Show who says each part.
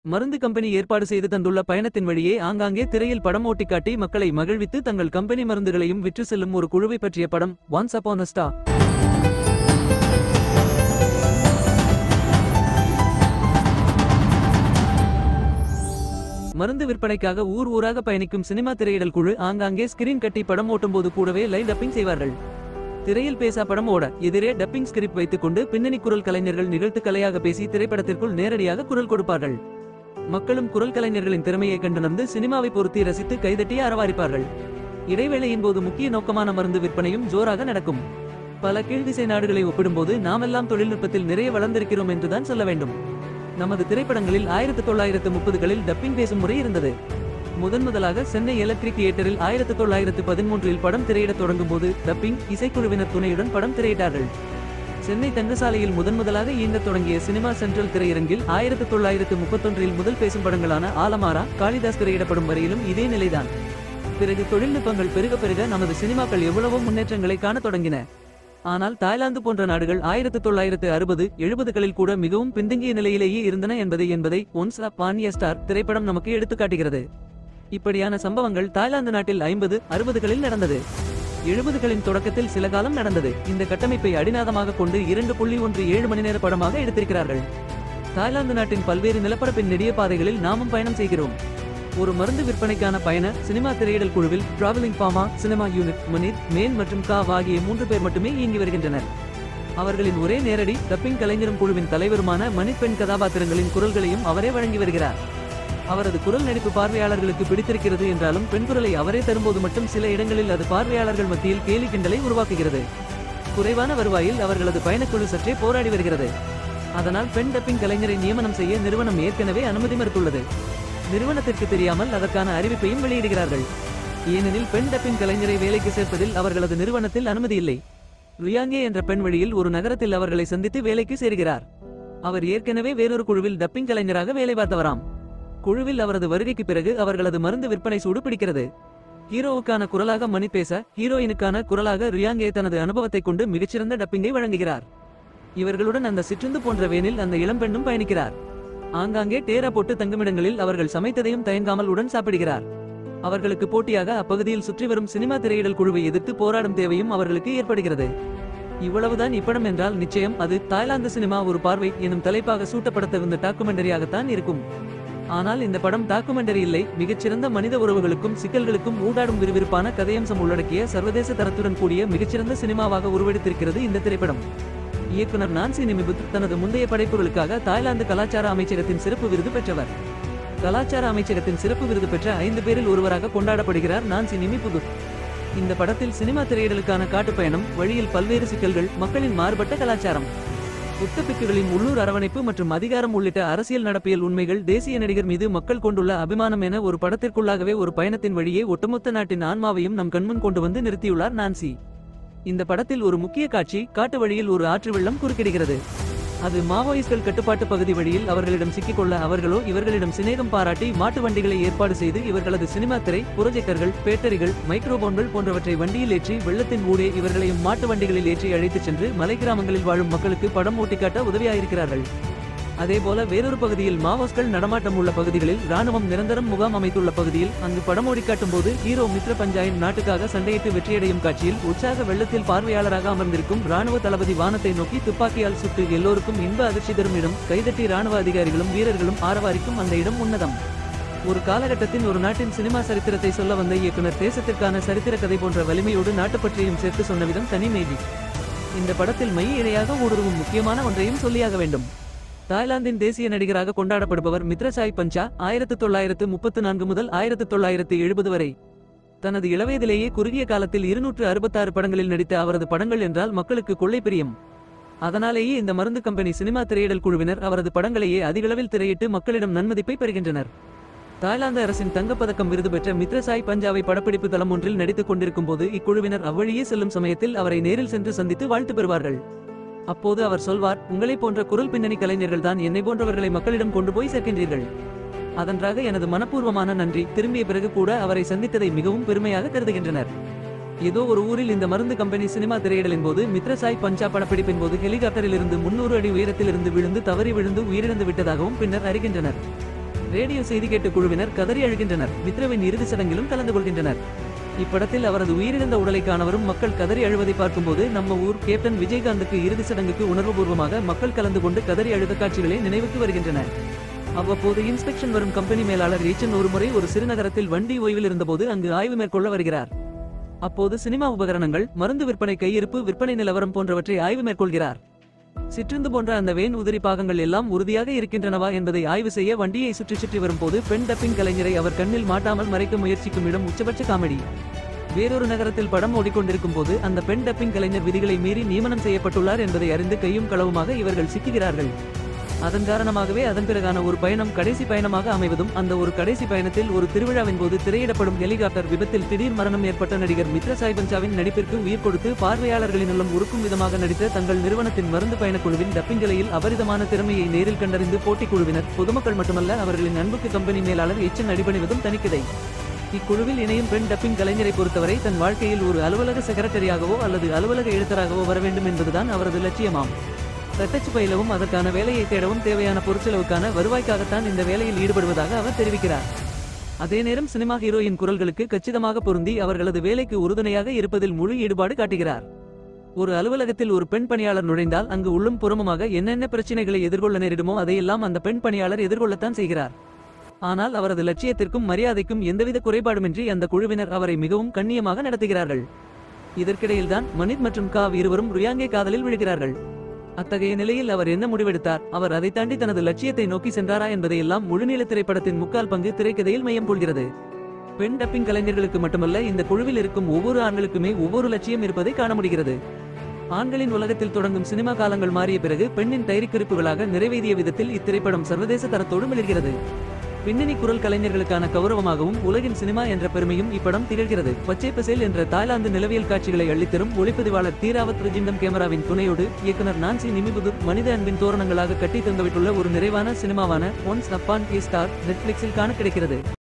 Speaker 1: மருந்து கம்பெனி ஏற்பாடு செய்து தந்துள்ள பயணத்தின் வழியே ஆங்காங்கே திரையில் படம் ஓட்டிக் காட்டி மக்களை மகிழ்வித்து தங்கள் கம்பெனி மருந்துகளையும் விற்று செல்லும் ஒரு குழுவை பற்றிய படம் ஒன்ஸ் அப்பான் ஸ்டா மருந்து விற்பனைக்காக ஊர் ஊராக பயணிக்கும் சினிமா திரையிடல் குழு ஆங்காங்கே ஸ்கிரீன் கட்டி படம் ஓட்டும்போது கூடவே லைவ் டப்பிங் செய்வார்கள் திரையில் பேசா படம் ஓட எதிரே டப்பிங் ஸ்கிரிப்ட் வைத்துக் கொண்டு பின்னணி குரல் கலைஞர்கள் நிகழ்த்து கலையாக பேசி திரைப்படத்திற்குள் நேரடியாக குரல் கொடுப்பார்கள் மக்களும் குரல் கலைஞர்களின் திறமையை கண்டுணர்ந்து சினிமாவை பொருத்தி ரசித்து கைதட்டி அரவாரிப்பார்கள் இடைவேளையின் போது முக்கிய நோக்கமான மருந்து விற்பனையும் ஜோராக நடக்கும் பல கீழ்திசை நாடுகளை ஒப்பிடும்போது நாமெல்லாம் தொழில்நுட்பத்தில் நிறைய வளர்ந்திருக்கிறோம் என்றுதான் சொல்ல வேண்டும் நமது திரைப்படங்களில் ஆயிரத்து தொள்ளாயிரத்து முப்பதுகளில் டப்பிங் பேசும் முறை இருந்தது முதன் முதலாக சென்னை எலக்ட்ரிக் தியேட்டரில் ஆயிரத்து தொள்ளாயிரத்து பதிமூன்றில் படம் திரையிடத் தொடங்கும் போது டப்பிங் இசைக்குழுவினர் துணையுடன் படம் திரையிட்டார்கள் சென்னை தங்கசாலையில் முதன் முதலாக இயங்கத் தொடங்கிய சினிமா சென்ட்ரல் திரையரங்கில் ஆயிரத்து தொள்ளாயிரத்து முப்பத்தொன்றில் முதல் பேசும் படங்களான ஆலமாரா காளிதாஸ் திரையிடப்படும் வரையிலும் இதே நிலைதான் பிறகு தொழில்நுட்பங்கள் பெருக பெருக நமது சினிமாக்கள் எவ்வளவோ முன்னேற்றங்களை காணத் தொடங்கின ஆனால் தாய்லாந்து போன்ற நாடுகள் ஆயிரத்து தொள்ளாயிரத்து அறுபது எழுபதுகளில் கூட மிகவும் பின்தங்கிய நிலையிலேயே இருந்தன என்பதை என்பதை ஒன்ஸ் அ பானிய ஸ்டார் திரைப்படம் நமக்கு எடுத்துக்காட்டுகிறது இப்படியான சம்பவங்கள் தாய்லாந்து நாட்டில் ஐம்பது அறுபதுகளில் நடந்தது எழுபதுகளின் தொடக்கத்தில் சில காலம் நடந்தது இந்த கட்டமைப்பை அடிநாதமாக கொண்டு இரண்டு புள்ளி ஒன்று ஏழு மணி நேர படமாக எடுத்திருக்கிறார்கள் தாய்லாந்து நாட்டின் பல்வேறு நிலப்பரப்பின் நெடிய பாதைகளில் நாமும் பயணம் செய்கிறோம் ஒரு மருந்து விற்பனைக்கான பயண சினிமா திரையிடல் குழுவில் டிராவலிங் பாமா சினிமா யூனிட் முனித் மேன் மற்றும் காவ் ஆகிய மூன்று பேர் மட்டுமே இயங்கி வருகின்றனர் அவர்களின் ஒரே நேரடி டப்பிங் கலைஞரும் குழுவின் தலைவருமான மனித் பெண் கதாபாத்திரங்களின் குரல்களையும் அவரே வழங்கி வருகிறார் அவரது குரல் நடிப்பு பார்வையாளர்களுக்கு பிடித்திருக்கிறது என்றாலும் பெண் குரலை அவரே தரும்போது மட்டும் சில இடங்களில் அது பார்வையாளர்கள் மத்தியில் கேலி கிண்டலை உருவாக்குகிறது குறைவான வருவாயில் அவர்களது பயணக்குழு சற்றே போராடி வருகிறது அதனால் பெண் டப்பிங் கலைஞரை நியமனம் செய்ய நிறுவனம் ஏற்கனவே அனுமதி மறுத்துள்ளது நிறுவனத்திற்கு தெரியாமல் அதற்கான அறிவிப்பையும் வெளியிடுகிறார்கள் ஏனெனில் பெண் டப்பிங் கலைஞரை வேலைக்கு சேர்ப்பதில் அவர்களது நிறுவனத்தில் அனுமதி இல்லை ரியாங்கே என்ற பெண் வழியில் ஒரு நகரத்தில் அவர்களை சந்தித்து வேலைக்கு சேர்கிறார் அவர் ஏற்கனவே வேறொரு குழுவில் டப்பிங் கலைஞராக வேலை பார்த்தவராம் குழுவில் அவரது வருகைக்கு பிறகு அவர்களது மருந்து விற்பனை சூடு பிடிக்கிறது ஹீரோவுக்கான குரலாக மணி பேச ஹீரோயினுக்கான குரலாக ரியாங்கே தனது அனுபவத்தை கொண்டு மிகச்சிறந்த டப்பிங்கை வழங்குகிறார் இவர்களுடன் அந்த சிற்றுந்து போன்ற வேனில் அந்த இளம்பெண்ணும் பயணிக்கிறார் ஆங்காங்கே டேரா போட்டு தங்குமிடங்களில் அவர்கள் சமைத்ததையும் தயங்காமல் உடன் சாப்பிடுகிறார் அவர்களுக்கு போட்டியாக அப்பகுதியில் சுற்றி வரும் சினிமா திரையிடல் குழுவை எதிர்த்து போராடும் தேவையும் அவர்களுக்கு ஏற்படுகிறது இவ்வளவுதான் இப்படம் என்றால் நிச்சயம் அது தாய்லாந்து சினிமா ஒரு பார்வை எனும் தலைப்பாக சூட்டப்படத்தகுந்த டாக்குமெண்டரியாகத்தான் இருக்கும் ஆனால் இந்த படம் டாக்குமெண்டரி இல்லை மிகச்சிறந்த மனித உறவுகளுக்கும் சிக்கல்களுக்கும் ஊடாடும் விறுவிறுப்பான கதையம்சம் உள்ளடக்கிய சர்வதேச தரத்துடன் கூடிய மிகச்சிறந்த சினிமாவாக உருவெடுத்திருக்கிறது இந்த திரைப்படம் இயக்குனர் நான்சி நிமிபுத் தனது முந்தைய படைப்புகளுக்காக தாய்லாந்து கலாச்சார அமைச்சகத்தின் சிறப்பு விருது பெற்றவர் கலாச்சார அமைச்சகத்தின் சிறப்பு விருது பெற்ற ஐந்து பேரில் ஒருவராக கொண்டாடப்படுகிறார் நான்சி நிமிபுதுத் இந்த படத்தில் சினிமா திரையிடலுக்கான காட்டுப்பயணம் வழியில் பல்வேறு சிக்கல்கள் மக்களின் மாறுபட்ட கலாச்சாரம் புத்தபிக்குகளின் உள்ளூர் அரவணைப்பு மற்றும் அதிகாரம் உள்ளிட்ட அரசியல் நடப்பியல் உண்மைகள் தேசிய நடிகர் மீது மக்கள் கொண்டுள்ள அபிமானம் என ஒரு படத்திற்குள்ளாகவே ஒரு பயணத்தின் வழியே ஒட்டுமொத்த நாட்டின் ஆன்மாவையும் நம் கண்முன் கொண்டு வந்து நிறுத்தியுள்ளார் நான்சி இந்த படத்தில் ஒரு முக்கிய காட்சி காட்டு வழியில் ஒரு ஆற்று வெள்ளம் குறுக்கிடுகிறது அது மாவோயிஸ்ட்கள் கட்டுப்பாட்டு பகுதி வழியில் அவர்களிடம் சிக்கிக்கொள்ள அவர்களோ இவர்களிடம் சிநேகம் பாராட்டி மாட்டு வண்டிகளை ஏற்பாடு செய்து இவர்களது சினிமா திரை புரொஜெக்டர்கள் பேட்டரிகள் மைக்ரோபோன்கள் போன்றவற்றை வண்டியில் ஏற்றி வெள்ளத்தின் ஊடே இவர்களையும் மாட்டு வண்டிகளில் ஏற்றி அழைத்துச் சென்று மலை கிராமங்களில் வாழும் மக்களுக்கு படம் ஓட்டிக்காட்ட உதவியாயிருக்கிறார்கள் அதேபோல வேறொரு பகுதியில் மாவோஸ்கள் நடமாட்டம் உள்ள பகுதிகளில் ராணுவம் நிரந்தரம் முகாம் அமைத்துள்ள பகுதியில் அங்கு படம் ஓடிக்காட்டும் போது ஹீரோ மித்ர பஞ்சாயின் நாட்டுக்காக சண்டையிட்டு வெற்றியடையும் காட்சியில் உற்சாக வெள்ளத்தில் பார்வையாளராக அமர்ந்திருக்கும் ராணுவ தளபதி வானத்தை நோக்கி துப்பாக்கியால் சுட்டு எல்லோருக்கும் இன்ப அதிர்ச்சி தரும் இடம் கைதட்டி ராணுவ அதிகாரிகளும் வீரர்களும் ஆரவாரிக்கும் அந்த இடம் உன்னதம் ஒரு காலகட்டத்தின் ஒரு நாட்டின் சினிமா சரித்திரத்தை சொல்ல வந்த இயக்குனர் தேசத்திற்கான சரித்திர கதை போன்ற வலிமையோடு நாட்டுப்பற்றியும் சேர்த்து சொன்ன விதம் தனி மேஜிக் இந்த படத்தில் மை இணையாக ஊடுருவும் முக்கியமான ஒன்றையும் சொல்லியாக வேண்டும் தாய்லாந்தின் தேசிய நடிகராக கொண்டாடப்படுபவர் மித்ரசாய் பஞ்சா ஆயிரத்து தொள்ளாயிரத்து முப்பத்து நான்கு முதல் ஆயிரத்து தொள்ளாயிரத்து எழுபது வரை தனது இளவயதிலேயே குறுகிய காலத்தில் இருநூற்று அறுபத்தாறு படங்களில் நடித்த அவரது படங்கள் என்றால் மக்களுக்கு கொள்ளை பிரியம் அதனாலேயே இந்த மருந்து கம்பெனி சினிமா திரையிடல் குழுவினர் அவரது படங்களையே அதிகளவில் திரையிட்டு மக்களிடம் நன்மதிப்பை பெறுகின்றனர் தாய்லாந்து அரசின் தங்கப்பதக்கம் விருது பெற்ற மித்ரசாய் பஞ்சாவை படப்பிடிப்பு தளம் ஒன்றில் நடித்துக் கொண்டிருக்கும் போது இக்குழுவினர் அவ்வழியே செல்லும் சமயத்தில் அவரை நேரில் சென்று சந்தித்து வாழ்த்து பெறுவார்கள் அப்போது அவர் சொல்வார் உங்களைப் போன்ற குரல் பின்னணி கலைஞர்கள் தான் என்னை போன்றவர்களை மக்களிடம் கொண்டு போய் சேர்க்கின்றீர்கள் அதன்றாக எனது மனப்பூர்வமான நன்றி திரும்பிய பிறகு கூட அவரை சந்தித்ததை மிகவும் பெருமையாக கருதுகின்றனர் ஏதோ ஒரு ஊரில் இந்த மருந்து கம்பெனி சினிமா திரையிடலின் போது மித்ரசாய் பஞ்சா படப்பிடிப்பின் போது ஹெலிகாப்டரில் இருந்து முன்னூறு அடி உயரத்தில் இருந்து விழுந்து தவறி விழுந்து உயிரிழந்து விட்டதாகவும் பின்னர் அறிகின்றனர் ரேடியோ செய்தி கேட்டு குழுவினர் கதறி அழுகின்றனர் மித்ரவின் இறுதி சடங்கிலும் கலந்து கொள்கின்றனர் இப்படத்தில் அவரது உயிரிழந்த உடலை காணவரும் மக்கள் கதறி அழுவதை பார்க்கும்போது நம்ம ஊர் கேப்டன் விஜயகாந்துக்கு இறுதி சடங்குக்கு உணர்வுபூர்வமாக மக்கள் கலந்து கொண்டு கதறி அழுத காட்சிகளே நினைவுக்கு வருகின்றன அவ்வப்போது இன்ஸ்பெக்ஷன் வரும் கம்பெனி மேலாளர் ரீச்சன் ஒருமுறை ஒரு சிறுநகரத்தில் வண்டி ஓய்வில் இருந்தபோது அங்கு ஆய்வு மேற்கொள்ள வருகிறார் அப்போது சினிமா உபகரணங்கள் மருந்து விற்பனை கையிருப்பு விற்பனை நிலவரம் போன்றவற்றை ஆய்வு மேற்கொள்கிறார் சிற்றுந்து போன்ற அந்த வேன் உதிரி பாகங்கள் எல்லாம் உறுதியாக இருக்கின்றனவா என்பதை ஆய்வு செய்ய வண்டியை சுற்றி சுற்றி வரும்போது பெண் டப்பிங் கலைஞரை அவர் கண்ணில் மாட்டாமல் மறைக்க முயற்சிக்கும் இடம் உச்சபட்ச காமெடி வேறொரு நகரத்தில் படம் ஓடிக்கொண்டிருக்கும் போது அந்த பெண் டப்பிங் கலைஞர் விதிகளை மீறி நியமனம் செய்யப்பட்டுள்ளார் என்பதை அறிந்து கையும் களவுமாக இவர்கள் சிக்குகிறார்கள் அதன் காரணமாகவே அதன் பிறகான ஒரு பயணம் கடைசி பயணமாக அமைவதும் அந்த ஒரு கடைசி பயணத்தில் ஒரு திருவிழாவின் போது திரையிடப்படும் ஹெலிகாப்டர் விபத்தில் திடீர் மரணம் ஏற்பட்ட நடிகர் மித்ர சாய்பஞ்சாவின் நடிப்பிற்கு உயிர் கொடுத்து பார்வையாளர்களின் உள்ளம் உருக்கும் விதமாக நடித்த தங்கள் நிறுவனத்தின் மருந்து பயணக் குழுவின் டப்பிங்கலையில் அபரிதமான திறமையை நேரில் கண்டறிந்து போட்டிக் குழுவினர் பொதுமக்கள் மட்டுமல்ல அவர்களின் அன்புக்கு கம்பெனி மேலாளர் எச்சன் அடிபணிவதும் தனிக்கதை இக்குழுவில் இணையும் பெண் டப்பிங் கலைஞரை பொறுத்தவரை தன் வாழ்க்கையில் ஒரு அலுவலக செக்ரட்டரியாகவோ அல்லது அலுவலக எழுத்தராகவோ வர வேண்டும் என்பதுதான் அவரது லட்சியமாம் தட்டச்சு பயிலவும் அதற்கான வேலையை தேடவும் தேவையான பொருட்செலவுக்கான வருவாய்க்காகத்தான் இந்த வேலையில் ஈடுபடுவதாக அவர் தெரிவிக்கிறார் அதே நேரம் சினிமா ஹீரோயின் குரல்களுக்கு கச்சிதமாக பொருந்தி அவர்களது வேலைக்கு உறுதுணையாக இருப்பதில் முழு ஈடுபாடு காட்டுகிறார் ஒரு அலுவலகத்தில் ஒரு பெண் பணியாளர் நுழைந்தால் அங்கு உள்ளும் புறமுமாக என்னென்ன பிரச்சனைகளை எதிர்கொள்ள நேரிடுமோ அதையெல்லாம் அந்த பெண் பணியாளர் எதிர்கொள்ளத்தான் செய்கிறார் ஆனால் அவரது லட்சியத்திற்கும் மரியாதைக்கும் எந்தவித குறைபாடுமின்றி அந்த குழுவினர் அவரை மிகவும் கண்ணியமாக நடத்துகிறார்கள் இதற்கிடையில்தான் மனித் மற்றும் காவ் இருவரும் ருயாங்கே காதலில் விழுகிறார்கள் அத்தகைய நிலையில் அவர் என்ன முடிவெடுத்தார் அவர் அதை தாண்டி தனது லட்சியத்தை நோக்கி சென்றாரா என்பதையெல்லாம் முழுநீள திரைப்படத்தின் முக்கால் பங்கு திரைக்கதையில் மையம் கொள்கிறது பெண் டப்பிங் கலைஞர்களுக்கு மட்டுமல்ல இந்த குழுவில் இருக்கும் ஒவ்வொரு ஆண்களுக்குமே ஒவ்வொரு லட்சியம் இருப்பதை காண முடிகிறது ஆண்களின் உலகத்தில் தொடங்கும் சினிமா காலங்கள் மாறிய பிறகு பெண்ணின் தைரிக்குறிப்புகளாக நிறைவேறிய விதத்தில் இத்திரைப்படம் சர்வதேச தரத்தோடு மிளர்கிறது பின்னணி குரல் கலைஞர்களுக்கான கௌரவமாகவும் உலகின் சினிமா என்ற பெருமையும் இப்படம் திகழ்கிறது பச்சை பசேல் என்ற தாய்லாந்து நிலவியல் காட்சிகளை அள்ளித்தரும் ஒளிப்பதிவாளர் தீராவத் ரிஜிண்டம் கேமராவின் துணையோடு இயக்குனர் நான்சி நிமிபுதுர் மனித அன்பின் தோரணங்களாக கட்டி தந்துவிட்டுள்ள ஒரு நிறைவான சினிமாவான ஒன்ஸ் அப்பான் ஏ ஸ்டார் நெட்ஃபிளிக்ஸில் காண கிடைக்கிறது